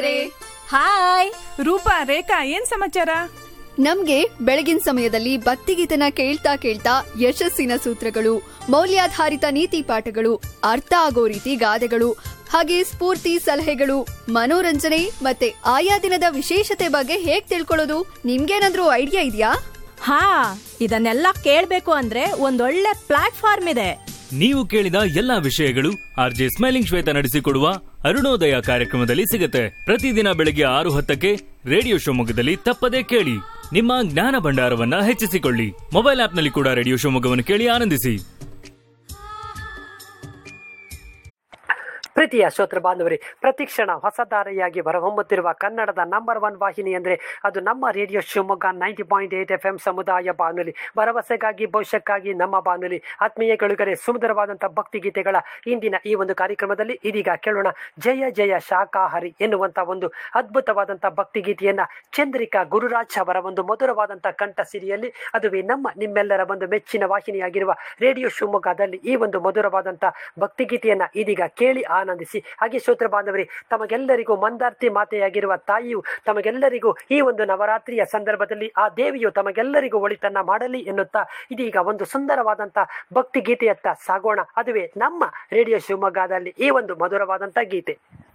hi Roopa ರೇಖಾ ಏನ್ ಸಮಾಚಾರ ನಮ್ಗೆ ಬೆಳಗಿನ ಸಮಯದಲ್ಲಿ ಭಕ್ತಿಗೀತನ ಕೇಳ್ತಾ ಕೇಳ್ತಾ ಯಶಸ್ಸಿನ ಸೂತ್ರಗಳು ಮೌಲ್ಯಾಧಾರಿತ ನೀತಿ ಪಾಠಗಳು ಅರ್ಥ ಆಗೋ ರೀತಿ ಗಾದೆಗಳು ಹಾಗೆ ಸ್ಫೂರ್ತಿ ಸಲಹೆಗಳು ಮನೋರಂಜನೆ ಮತ್ತೆ ಆಯಾ ದಿನದ ವಿಶೇಷತೆ ಬಗ್ಗೆ ಹೇಗ್ ತಿಳ್ಕೊಳ್ಳೋದು ನಿಮ್ಗೇನಾದ್ರೂ ಐಡಿಯಾ ಇದೆಯಾ ಹಾ ಇದನ್ನೆಲ್ಲ ಕೇಳ್ಬೇಕು ಅಂದ್ರೆ ಒಂದೊಳ್ಳೆ ಪ್ಲಾಟ್ಫಾರ್ಮ್ ಇದೆ ನೀವು ಕೇಳಿದ ಎಲ್ಲಾ ವಿಷಯಗಳು ಆರ್ ಜೆ ಸ್ಮೈಲಿಂಗ್ ಶ್ವೇತ ನಡೆಸಿಕೊಡುವ ಅರುಣೋದಯ ಕಾರ್ಯಕ್ರಮದಲ್ಲಿ ಸಿಗುತ್ತೆ ಪ್ರತಿದಿನ ಬೆಳಗ್ಗೆ ಆರು ಹತ್ತಕ್ಕೆ ರೇಡಿಯೋ ಶಿವಮೊಗ್ಗದಲ್ಲಿ ತಪ್ಪದೇ ಕೇಳಿ ನಿಮ್ಮ ಜ್ಞಾನ ಭಂಡಾರವನ್ನ ಹೆಚ್ಚಿಸಿಕೊಳ್ಳಿ ಮೊಬೈಲ್ ಆಪ್ನಲ್ಲಿ ಕೂಡ ರೇಡಿಯೋ ಶಿವಮೊಗ್ಗವನ್ನು ಕೇಳಿ ಆನಂದಿಸಿ ಪ್ರೀತಿಯ ಶ್ರೋತೃ ಬಾಂಧವರೇ ಪ್ರತಿಕ್ಷಣ ಹೊಸದಾರಿಯಾಗಿ ಹೊರಹೊಮ್ಮುತ್ತಿರುವ ಕನ್ನಡದ ನಂಬರ್ ಒನ್ ವಾಹಿನಿ ಅಂದರೆ ಅದು ನಮ್ಮ radio Shivamogga ninety point eight F M ಸಮುದಾಯ ಬಾನುಲಿ ಭರವಸೆಗಾಗಿ ಭವಿಷ್ಯಕ್ಕಾಗಿ ನಮ್ಮ ಬಾನುಲಿ ಆತ್ಮೀಯ ಗೆಳುಗರೆ ಸುಮಧುರವಾದಂಥ ಭಕ್ತಿಗೀತೆಗಳ ಇಂದಿನ ಈ ಒಂದು ಕಾರ್ಯಕ್ರಮದಲ್ಲಿ ಇದೀಗ ಕೇಳೋಣ ಜಯ ಜಯ ಶಾಕಾಹಾರಿ ಎನ್ನುವಂಥ ಒಂದು ಅದ್ಭುತವಾದಂಥ ಭಕ್ತಿಗೀತೆಯನ್ನ ಚಂದ್ರಿಕಾ ಗುರುರಾಜ್ ಅವರ ಒಂದು ಮಧುರವಾದಂಥ ಕಂಠ ಸಿರಿಯಲ್ಲಿ ಅದುವೇ ನಮ್ಮ ನಿಮ್ಮೆಲ್ಲರ ಒಂದು ಮೆಚ್ಚಿನ ವಾಹಿನಿಯಾಗಿರುವ ರೇಡಿಯೋ ಶಿವಮೊಗ್ಗದಲ್ಲಿ ಈ ಒಂದು ಮಧುರವಾದಂಥ ಭಕ್ತಿಗೀತೆಯನ್ನ ಇದೀಗ ಕೇಳಿ ಆನಂದಿಸಿ ಹಾಗೆ ಶ್ರೋತ್ರ ಬಾಂಧವರೇ ತಮಗೆಲ್ಲರಿಗೂ ಮಂದಾರ್ತಿ ಮಾತೆಯಾಗಿರುವ ತಾಯಿಯು ತಮಗೆಲ್ಲರಿಗೂ ಈ ಒಂದು ನವರಾತ್ರಿಯ ಸಂದರ್ಭದಲ್ಲಿ ಆ ದೇವಿಯು ತಮಗೆಲ್ಲರಿಗೂ ಒಳಿತನ್ನ ಮಾಡಲಿ ಎನ್ನುತ್ತಾ ಇದೀಗ ಒಂದು ಸುಂದರವಾದಂಥ ಭಕ್ತಿ ಗೀತೆಯತ್ತ ಸಾಗೋಣ ಅದುವೇ ನಮ್ಮ ರೇಡಿಯೋ ಶಿವಮೊಗ್ಗದಲ್ಲಿ ಈ ಒಂದು ಮಧುರವಾದಂಥ ಗೀತೆ